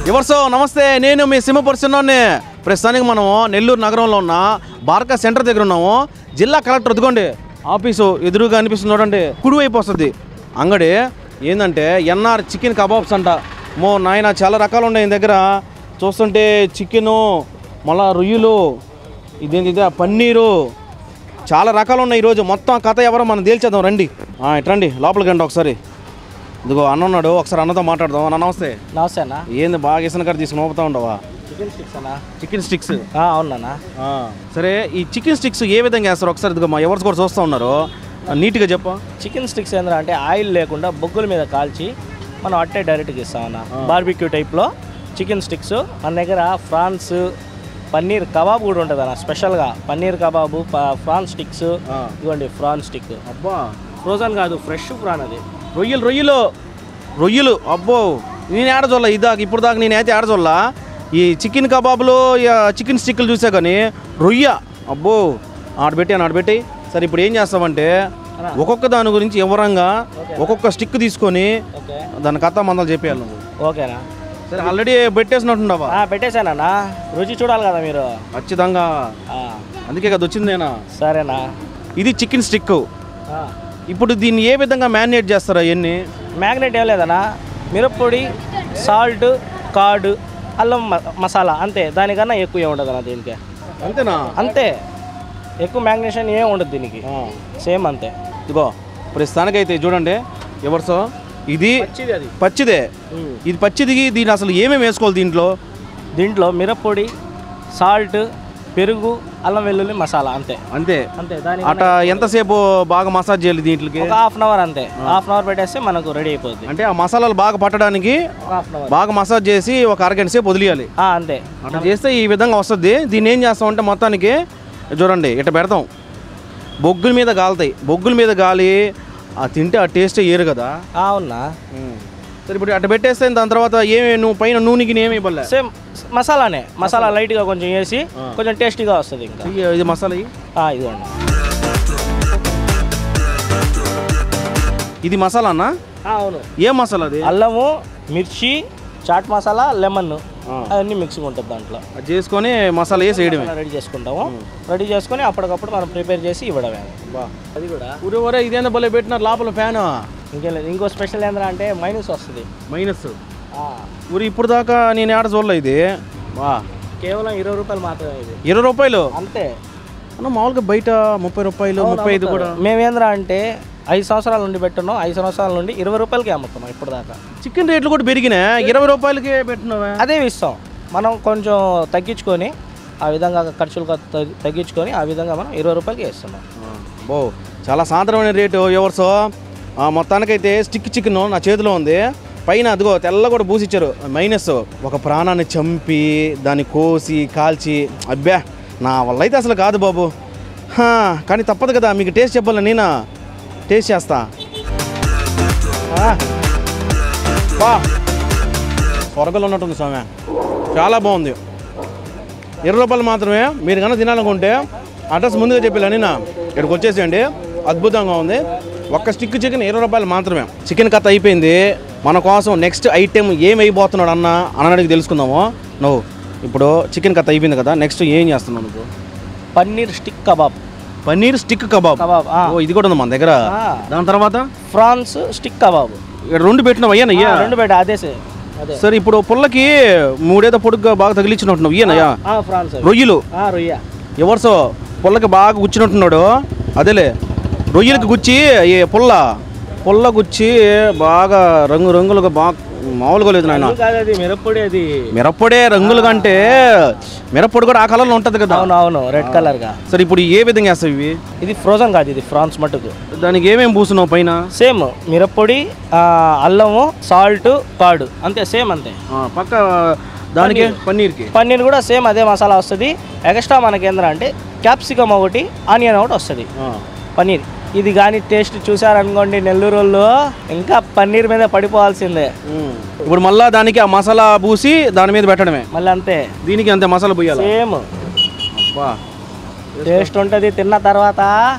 ఎవరిసో నమస్తే నేను మీ సింహపరుచున్నాను ప్రస్తుతానికి మనం నెల్లూరు నగరంలో ఉన్న బార్కా సెంటర్ దగ్గర ఉన్నాము జిల్లా కలెక్టర్ ఎదుకోండి ఆఫీసు ఎదురుగా అనిపిస్తుంది చూడండి కుడివైపు వస్తుంది అంగడి ఏంటంటే ఎన్ఆర్ చికెన్ కబాబ్స్ అంట మో నాయన చాలా రకాలు ఉన్నాయి ఈయన దగ్గర చూస్తుంటే చికెను మళ్ళా రొయ్యలు ఇదేంటి ఇదే పన్నీరు చాలా రకాలు ఉన్నాయి ఈరోజు మొత్తం కథ ఎవరో మనం తేల్చేద్దాం రండి ఆ, ఇటు రండి లోపలికి రండి ఒకసారి ఇదిగో అన్న ఉన్నాడు ఒకసారి అన్నతో మాట్లాడదాం అన్న నమస్తే నమస్తే అన్న ఏంది బాగా ఇసిన కాడ తీసుకుని పోతా ఉండవా చికెన్ స్టిక్స్ అన్న చికెన్ స్టిక్స్ అవునన్నా సరే ఈ చికెన్ స్టిక్స్ ఏ విధంగా వేస్తారు ఒకసారి ఇదిగో మా ఎవరు కూడా చూస్తూ ఉన్నారు ఆ, నీట్గా చెప్పు చికెన్ స్టిక్స్ ఏంద్రా అంటే ఆయిల్ లేకుండా బొగ్గుల మీద కాల్చి మనం అట్టే డైరెక్ట్గా ఇస్తామన్న బార్బిక్యూ టైప్లో చికెన్ స్టిక్స్ మన దగ్గర ఫ్రాన్స్ పన్నీర్ కబాబ్ కూడా ఉంటుంది అన్న స్పెషల్గా పన్నీర్ కబాబు ప- ఫ్రాన్ స్టిక్స్ ఆ. ఇదిగోండి ఫ్రాన్ స్టిక్ అబ్బా ఫ్రోజన్ కాదు ఫ్రెష్ ఫ్రాన్ అది రొయ్యలు రొయ్యలు రొయ్యలు అబ్బో నేను ఏడ చూడలే ఇదాక ఇప్పుడు దాకా నేను అయితే ఏడ చూడలా ఈ చికెన్ కబాబులు ఈ చికెన్ స్టిక్లు చూసా కానీ రొయ్య అబ్బో ఆడబెట్టి అని ఆడబెట్టి సరే ఇప్పుడు ఏం చేస్తామంటే ఒక్కొక్క దాని గురించి వివరంగా ఒక్కొక్క స్టిక్ తీసుకొని ఓకే దాని కథ మందలు చెప్పేయాలి నువ్వు ఓకేనా సరే ఆల్రెడీ పెట్టేసినట్టుండవా ఆ, పెట్టేశానన్నా రుచి చూడాలి కదా మీరు ఖచ్చితంగా ఆ, అందుకే కదా వచ్చింది నేనా సరేనా ఇది చికెన్ స్టిక్ ఆ. ఇప్పుడు దీన్ని ఏ విధంగా మ్యారినేట్ చేస్తారా ఇవన్నీ మ్యాగ్నెట్ ఏం లేదన్నా మిరప్పొడి సాల్ట్ కార్డు అల్లం మ- మసాలా అంతే దానికన్నా ఎక్కువ ఏం ఉండదు అన్న దీనికి అంతేనా అంతే ఎక్కువ మ్యాగ్నేషన్ ఏం ఉండదు దీనికి సేమ్ అంతే ఇదిగో ప్రస్తుతానికైతే చూడండి ఎవరిసో ఇది మంచిది అది పచ్చిదే ఇది పచ్చిది దీని అసలు ఏమేమి వేసుకోవాలి దీంట్లో దీంట్లో మిరప్పొడి సాల్ట్ పెరుగు అల్లం వెల్లుల్లి మసాలా అంతే అంతే అంతే దాని అట ఎంతసేపు బాగా మసాజ్ చేయాలి దీంట్లోకి ఒక హాఫ్ అన్ అవర్ అంతే హాఫ్ అన్ అవర్ పెట్టేస్తే మనకు రెడీ అయిపోద్ది అంటే ఆ మసాలాలు బాగా పట్టడానికి హాఫ్ అన్ అవర్ బాగా మసాజ్ చేసి ఒక అరగంట సేపు వదిలేయాలి అంతే అట్లా చేస్తే ఈ విధంగా వస్తుంది దీన్ని ఏం చేస్తామంటే మొత్తానికి చూడండి ఇట్లా పెడతాం బొగ్గుల మీద గాలుతాయి బొగ్గుల మీద గాలి ఆ తింటే ఆ టేస్ట్ ఏరు కదా ఆ, అవునా సరే ఇప్పుడు అట్లా పెట్టేస్తే దాని తర్వాత ఏమి నువ్వు పైన నూనెకి ఏమి ఇవ్వలే సేమ్ మసాలానే మసాలా లైట్గా కొంచెం వేసి కొంచెం టేస్టీగా వస్తుంది ఇంకా ఇది- ఇది మసాలా ఇయ్యి. ఆ, ఇదిగోండి ఇది మసాలా అన్న ఆ, అవును ఏం మసాలా అది అల్లము మిర్చి చాట్ మసాలా లెమన్ అవన్నీ మిక్సింగ్ ఉంటుంది దాంట్లో అది చేసుకొని మసాలా వేసి వేయడమే రెడీ చేసుకుంటాము రెడీ చేసుకొని అప్పటికప్పుడు మనం ప్రిపేర్ చేసి ఇవ్వడమే అది కూడా ఊరే ఊరే ఇదేందో భలే పెట్టినారు లోపల ఫ్యాన్ ఇంకేం లేదు ఇంకో స్పెషల్ ఏంద్రా అంటే మైనస్ వస్తుంది మైనస్ ఆ, ఊరి ఇప్పుడు దాకా నేను ఏడ చూడలే ఇది వా కేవలం ఇరవై రూపాయలు మాత్రమే ఇది ఇరవై రూపాయలు అంతే అన్న మామూలుగా బయట ముప్పై రూపాయలు ముప్పై ఐదు కూడా మేమేంద్రా అంటే ఐదు సంవత్సరాల నుండి పెట్టున్నాం ఐదు సంవత్సరాల నుండి ఇరవై రూపాయలకి అమ్ముతున్నాం ఇప్పుడు దాకా చికెన్ రేట్లు కూడా పెరిగినాయి ఇరవై రూపాయలకే పెట్టినావా అదే ఇస్తాం మనం కొంచెం తగ్గించుకొని ఆ విధంగా ఖర్చులు కొ- తగ్గి- తగ్గించుకొని ఆ విధంగా మనం ఇరవై రూపాయలకి ఇస్తున్నాం బో చాలా సాధారణమైన రేటు ఎవర్సో ఆ, మొత్తానికైతే స్టిక్ చికెన్ నా చేతిలో ఉంది పైన అదిగో తెల్ల కూడా పూసిచ్చారు మైనస్ ఒక ప్రాణాన్ని చంపి దాన్ని కోసి కాల్చి అబ్బా నా వల్ల అయితే అసలు కాదు బాబు హా, కానీ తప్పదు కదా మీకు టేస్ట్ చెప్పాలి నేనా టేస్ట్ చేస్తా ఆ, బా స్వర్గంలో ఉన్నట్టుంది స్వామి చాలా బాగుంది ఇరవై రూపాయలు మాత్రమే మీరు కనుక తినాలనుకుంటే అడ్రస్ ముందుగా చెప్పి నేను ఇక్కడికి వచ్చేసేయండి అద్భుతంగా ఉంది ఒక్క స్టిక్ చికెన్ ఇరవై రూపాయలు మాత్రమే చికెన్ కథ అయిపోయింది మన కోసం నెక్స్ట్ ఐటెం ఏం అయిపోతున్నాడు అన్న అన్నడికి తెలుసుకుందాము నువ్వు ఇప్పుడు చికెన్ కథ అయిపోయింది కదా నెక్స్ట్ ఏం చేస్తున్నావు నువ్వు paneer stick kebab paneer stick kebab kebab ఆ. ఓ ఇది కూడా ఉంది మన దగ్గర ఆ. దాని తర్వాత ఫ్రాన్స్ స్టిక్ కబాబ్ ఇక్కడ రెండు పెట్టినావు అయ్యానయ్యా ఆ, రెండు బయట అదే సే- అదే సరే ఇప్పుడు పుల్లకి మూడేదో పొడుగ్గా బాగా తగిలించినట్టున్నావు ఇయ్యనయ్యా ఆ, ఫ్రాన్స్ అవి. రొయ్యలు ఆ, రొయ్య ఎవరిసో పుల్లకి బాగా గుచ్చినట్టున్నాడు అదేలే రొయ్యలకి గుచ్చి ఈ పుల్ల పుల్ల గుచ్చి బాగా రంగు రంగులుగా బాగా మామూలుగా లేదు నాయన అది కాదు అది మిరప్పొడి అది మిరప్పొడే రంగులు కంటే మిరప్పొడి కూడా ఆ కలర్లో ఉంటుంది కదా అవును అవును రెడ్ కలర్ గా సరే ఇప్పుడు ఏ విధంగా వేస్తావు ఇవి ఇది ఫ్రోజన్ కాదు ఇది ఫ్రాన్స్ మట్టుకు దానికి ఏమేమి పూస్తున్నావు పైన సేమ్ మిరప్పొడి ఆ, అల్లము సాల్ట్ కార్డు అంతే సేమ్ అంతే ఆ, పక్క దానికి పన్నీర్కి పన్నీర్ కూడా సేమ్ అదే మసాలా వస్తుంది ఎక్స్ట్రా మనకి ఏంద్రా అంటే క్యాప్సికమ్ ఒకటి ఆనియన్ ఒకటి వస్తుంది ఆ. పన్నీర్ ఇది కానీ టేస్ట్ చూసారనుకోండి నెల్లూరు వాళ్ళు ఇంకా పన్నీర్ మీద పడిపోవాల్సిందే ఉమ్. ఇప్పుడు మళ్ళా దానికి ఆ మసాలా పూసి దాని మీద పెట్టడమే మళ్ళీ అంతే దీనికి అంతే మసాలా పోయాలి సేమ్ అబ్బా టేస్ట్ ఉంటుంది తిన్న తర్వాత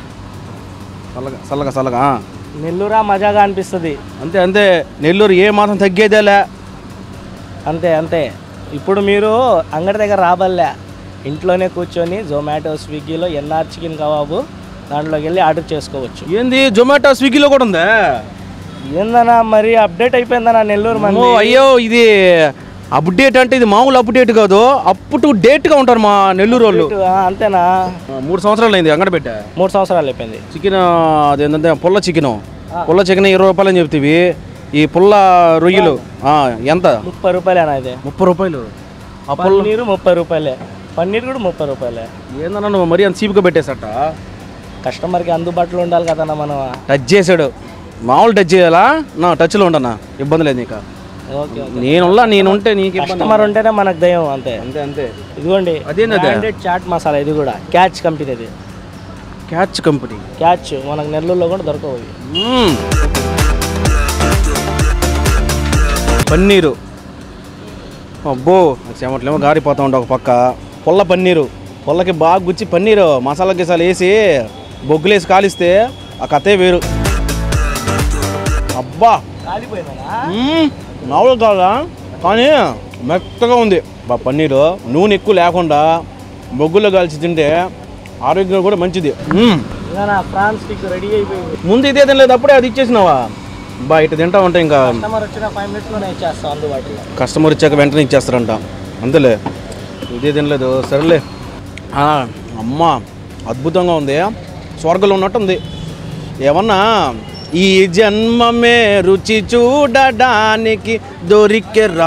చల్లగా చల్లగా చల్లగా ఆ. నెల్లూరా మజాగా అనిపిస్తుంది అంతే అంతే నెల్లూరు ఏ మాత్రం తగ్గేదేలే అంతే అంతే ఇప్పుడు మీరు అంగడి దగ్గర రాబల్లే ఇంట్లోనే కూర్చొని జొమాటో స్విగ్గీలో ఎన్ఆర్ చికెన్ కబాబు దాంట్లోకి వెళ్ళి ఆర్డర్ చేసుకోవచ్చు ఏంది జొమాటో స్విగ్గీలో కూడా ఉందా ఏందన్నా మరి అప్డేట్ అయిపోయిందన్నా నెల్లూరు ఓ మంది అయ్యో ఇది అప్డేట్ అంటే ఇది మామూలు అప్డేట్ కాదు అప్ టు డేట్ గా ఉంటారు మా నెల్లూరు వాళ్ళు ఆ, అంతేనా ఆ, మూడు సంవత్సరాలు అయింది అంగడి పెట్టా మూడు సంవత్సరాలు అయిపోయింది చికెన్ అదేంటంటే పుల్ల చికెన్ పుల్ల చికెన్ ఇరవై రూపాయలు అని చెప్తివి ఈ పుల్ల రొయ్యలు ఆ, ఎంత ముప్పై రూపాయలేనా ఇది ముప్పై రూపాయలు ఆ పుల్ల పన్నీరు ముప్పై రూపాయలే పన్నీర్ కూడా ముప్పై రూపాయలే ఏందన్నా నువ్వు మరీ అంత చీప్గా పెట్టేసట కస్టమర్కి అందుబాటులో ఉండాలి కదన్నా మనం టచ్ చేశాడు మామూలు టచ్ చేయాలా నా టచ్లో ఉండనా ఇబ్బంది లేదు నీకు ఓకే ఓకే నేనున్నా నేనుంటే నీకు ఇబ్బంది కస్టమర్ ఉంటేనే మనకు దయం అంతే అంతే అంతే ఇదిగోండి అదేంది అది? బ్రాండెడ్ చాట్ మసాలా ఇది కూడా క్యాచ్ కంపెనీది క్యాచ్ కంపెనీ క్యాచ్ మనకు నెల్లూరులో కూడా దొరకవు ఇవి. మ్మ్. పన్నీరు అబ్బో నాకు చెమట్లేమో గారిపోతా ఉంటా ఒక పక్క పుల్ల పన్నీరు పుల్లకి బాగా గుచ్చి పన్నీరు మసాలా గిసాలు వేసి బొగ్గులేసి కాలిస్తే ఆ కథే వేరు అబ్బా మ్మ్. మామూలు కాదా కానీ మెత్తగా ఉంది బా పన్నీరు నూనె ఎక్కువ లేకుండా బొగ్గులో కాల్చి తింటే ఆరోగ్యం కూడా మంచిది మ్మ్. ఇంకా నా ఫ్రాన్స్ స్టిక్ రెడీ అయిపోయింది ముందు ఇదే తినలేదు అప్పుడే అది ఇచ్చేసినావా బా ఇటు తింటా ఉంటా ఇంకా కస్టమర్ వచ్చిన ఫైవ్ మినిట్స్లోనే ఇచ్చేస్తాం అందుబాటులో కస్టమర్ ఇచ్చాక వెంటనే ఇచ్చేస్తారంట అంతేలే ఇదే తినలేదు సరేలే ఆ, అమ్మా అద్భుతంగా ఉంది స్వర్గంలో ఉన్నట్టు ఉంది ఏమన్నా ఈ జన్మమే రుచి చూడడానికి దొరికెర్రా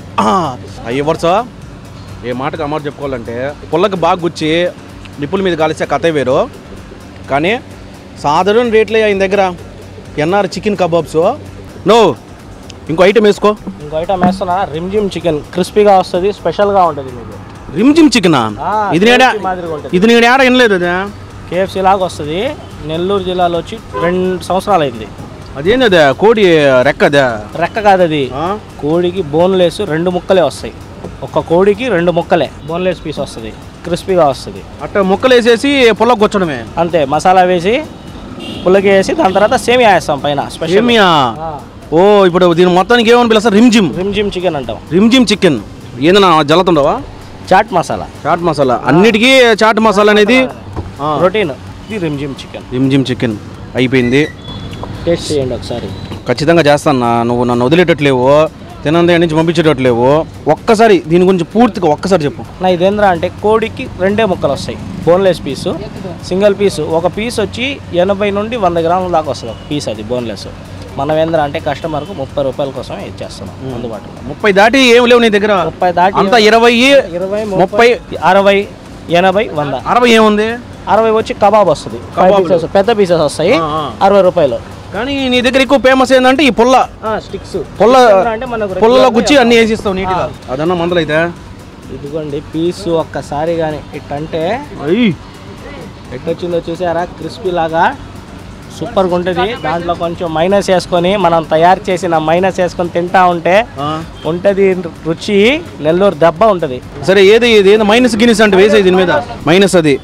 అయ్యి వరుస ఏ మాటకు అమ్మాట చెప్పుకోవాలంటే పుల్లకి బాగా గుచ్చి నిప్పుల మీద కాలిస్తే కథ వేరు కానీ సాధారణ రేట్లే ఆయన దగ్గర ఎన్ఆర్ చికెన్ కబాబ్స్ నో ఇంకో ఐటమ్ వేసుకో ఇంకో ఐటమ్ వేస్తున్నా రిమ్జిమ్ చికెన్ క్రిస్పీగా వస్తుంది స్పెషల్గా ఉంటుంది మీకు రిమ్జిమ్ చికెనా ఆ, ఇది నేడ KFC మాదిరిగా ఉంటుంది ఇది నేను ఏడ వినలేదు అది కేఎఫ్సీ లాగా వస్తుంది నెల్లూరు జిల్లాలో వచ్చి రెండు సంవత్సరాలు అయింది అదేంది అదే కోడి రెక్క అదే రెక్క కాదు అది ఆ? కోడికి బోన్లెస్ రెండు ముక్కలే వస్తాయి ఒక కోడికి రెండు ముక్కలే బోన్లెస్ పీస్ వస్తుంది క్రిస్పీగా వస్తుంది అట్ట ముక్కలు వేసేసి పుల్ల కూర్చోడమే అంతే మసాలా వేసి పుల్లకి వేసి దాని తర్వాత సేమియా వేస్తాం పైన స్పెషల్ ఏమియా ఓ ఇప్పుడు దీని మొత్తానికి ఏమని పిలుస్తారు రిమ్జిమ్ రిమ్జిమ్ చికెన్ అంటాం రిమ్జిమ్ చికెన్ ఏందన్నా జలతుండవా చాట్ మసాలా చాట్ మసాలా అన్నిటికీ చాట్ మసాలా అనేది ఆ, ప్రోటీన్ ఇది రిమ్జిమ్ చికెన్ రిమ్జిమ్ చికెన్ అయిపోయింది టేస్ట్ చేయండి ఒకసారి ఖచ్చితంగా చేస్తాను నువ్వు నన్ను వదిలేటట్లేవు తినందే నుంచి పంపించేటట్లేవు ఒక్కసారి దీని గురించి పూర్తిగా ఒక్కసారి చెప్పు నా ఇదేంద్రా అంటే కోడికి రెండే ముక్కలు వస్తాయి బోన్లెస్ పీసు సింగిల్ పీసు ఒక పీస్ వచ్చి ఎనభై నుండి వంద గ్రాముల దాకా వస్తుంది ఒక పీస్ అది బోన్లెస్ మనం ఏంద్రా అంటే కస్టమర్కు ముప్పై రూపాయల కోసం ఇచ్చేస్తున్నాం అందుబాటులో ముప్పై దాటి ఏం లేవు నీ దగ్గర ముప్పై దాటి అంతా ఇరవై ఇరవై ముప్పై అరవై ఎనభై వంద అరవై ఏముంది అరవై వచ్చి కబాబ్ వస్తుంది ఫైవ్ కబాబ్ పీసెస్ పెద్ద పీసెస్ వస్తాయి ఆ, ఆ. అరవై రూపాయలు కానీ నీ దగ్గర ఎక్కువ ఫేమస్ ఏంటంటే ఈ పుల్ల స్టిక్స్ పుల్ల అంటే మనకు పుల్లలో గుచ్చి అన్ని వేసిస్తావు నీట్గా అదన్నా మందలైతే ఇదిగోండి పీసు ఒక్కసారి కానీ ఇట్టంటే అయ్యి ఎట్టొచ్చిందో చూసారా క్రిస్పీ లాగా సూపర్గా ఉంటుంది దాంట్లో కొంచెం మైనస్ వేసుకొని మనం తయారు చేసిన మైనస్ వేసుకొని తింటా ఉంటే ఆ. ఉంటుంది రుచి నెల్లూరు దెబ్బ ఉంటుంది సరే ఏది ఇది ఏదో మైనస్ గినిస్ అంటే వేసేది దీని మీద మైనస్ అది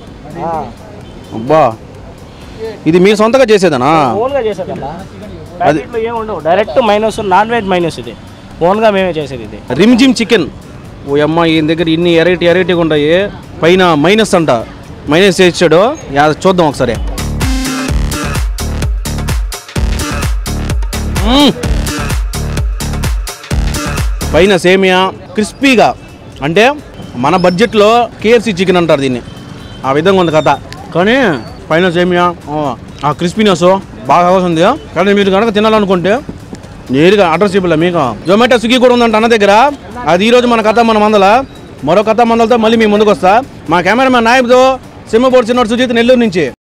అబ్బా ఇది మీరు సొంతగా చేసేదనా ఓన్గా చేసేదన్నా ప్యాకెట్లో ఏమి ఉండవు direct minus non veg minus ఇది ఓన్గా మేమే చేసేది ఇది రిమ్ జిమ్ చికెన్ ఓ అమ్మ ఈయన దగ్గర ఇన్ని ఎరైటీ ఎరైటీగా ఉంటాయి పైన మైనస్ అంట మైనస్ చేసాడు యా చూద్దాం ఒకసారి మ్మ్. పైన సేమియా క్రిస్పీగా అంటే మన బడ్జెట్లో కేఎఫ్సి చికెన్ అంటారు దీన్ని ఆ విధంగా ఉంది కథ కానీ పైన సేమియా ఆ, ఆ క్రిస్పీనెస్ బాగా వస్తుంది కానీ మీరు కనుక తినాలనుకుంటే నేరుగా అడ్రస్ చెప్పలే మీకు జొమాటో స్విగ్గీ కూడా ఉందంట అన్న దగ్గర అది ఈరోజు మన కథ మన మందల మరో కథ మందలతో మళ్ళీ మీ ముందుకు వస్తా మా కెమెరామెన్ నాయబ్తో సింహపూర్ చిన్నోడు సుజిత్ నెల్లూరు నుంచి